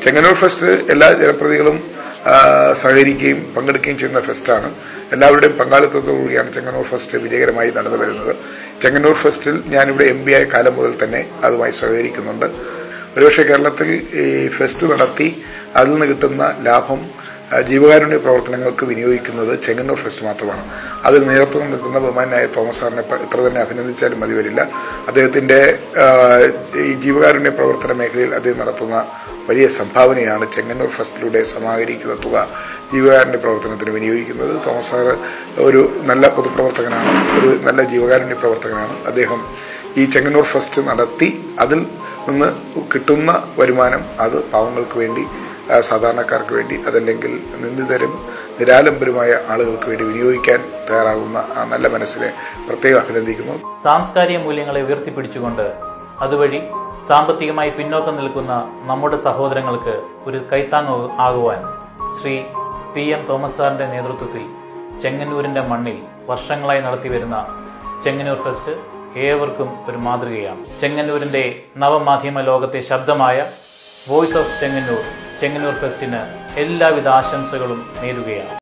Chengannur fest എല്ലാ ജനപ്രതികളും ആ, സഹകരിക്കുകയും പങ്കെടുക്കുകയും ചെയ്യുന്ന ഫെസ്റ്റാണ് എല്ലാവരുടെയും പങ്കാളിത്തത്തോടുകൂടിയാണ് ചെങ്ങന്നൂർ ഫെസ്റ്റ് വിജയകരമായി നടന്നു വരുന്നത് ചെങ്ങന്നൂർ ഫെസ്റ്റിൽ ഞാനിവിടെ എം പി ആയ കാലം മുതൽ തന്നെ അതുമായി സഹകരിക്കുന്നുണ്ട് ഒരുപക്ഷെ കേരളത്തിൽ ഈ ഫെസ്റ്റ് നടത്തി അതിൽ നിന്ന് കിട്ടുന്ന ലാഭം ആ, ജീവകാരുണ്യ പ്രവർത്തനങ്ങൾക്ക് വിനിയോഗിക്കുന്നത് ചെങ്ങന്നൂർ ഫെസ്റ്റ് മാത്രമാണ് അതിൽ നേതൃത്വം നിൽക്കുന്ന ബഹുമാനായ തോമസ് സാറിനെ പ- എത്ര തന്നെ അഭിനന്ദിച്ചാലും മതി വരില്ല അദ്ദേഹത്തിന്റെ ആ, ഈ ജീവകാരുണ്യ പ്രവർത്തന മേഖലയിൽ അദ്ദേഹം നടത്തുന്ന വലിയ സംഭാവനയാണ് ചെങ്ങന്നൂർ ഫെസ്റ്റിലൂടെ സമാഹരിക്കുന്ന തുക ജീവകാരുണ്യ പ്രവർത്തനത്തിന് വിനിയോഗിക്കുന്നത് തോമസ് സാറ് ഒരു നല്ല പൊതുപ്രവർത്തകനാണ് ഒരു നല്ല ജീവകാരുണ്യ പ്രവർത്തകനാണ് അദ്ദേഹം ഈ ചെങ്ങന്നൂർ ഫെസ്റ്റ് നടത്തി അതിൽ നിന്ന് കിട്ടുന്ന വരുമാനം അത് പാവങ്ങൾക്ക് വേണ്ടി ആ, സാധാരണക്കാർക്ക് വേണ്ടി അതല്ലെങ്കിൽ നിന്ദിതരും നിരാലംബരുമായ ആളുകൾക്ക് വേണ്ടി വിനിയോഗിക്കാൻ തയ്യാറാകുന്ന ആ നല്ല മനസ്സിനെ പ്രത്യേകം അഭിനന്ദിക്കുന്നു സാംസ്കാരിക മൂല്യങ്ങളെ ഉയർത്തിപ്പിടിച്ചുകൊണ്ട് അതുവഴി സാമ്പത്തികമായി പിന്നോക്കം നിൽക്കുന്ന നമ്മുടെ സഹോദരങ്ങൾക്ക് ഒരു കൈത്താങ് ആകുവാൻ ശ്രീ പി എം തോമസ് സാറിന്റെ നേതൃത്വത്തിൽ ചെങ്ങന്നൂരിന്റെ മണ്ണിൽ വർഷങ്ങളായി നടത്തിവരുന്ന ചെങ്ങന്നൂർ ഫെസ്റ്റ് ഏവർക്കും ഒരു മാതൃകയാണ് ചെങ്ങന്നൂരിന്റെ നവമാധ്യമ ലോകത്തെ ശബ്ദമായ വോയിസ് ഓഫ് ചെങ്ങന്നൂർ ചെങ്ങന്നൂർ ഫെസ്റ്റിന് എല്ലാവിധ ആശംസകളും നേരുകയാണ്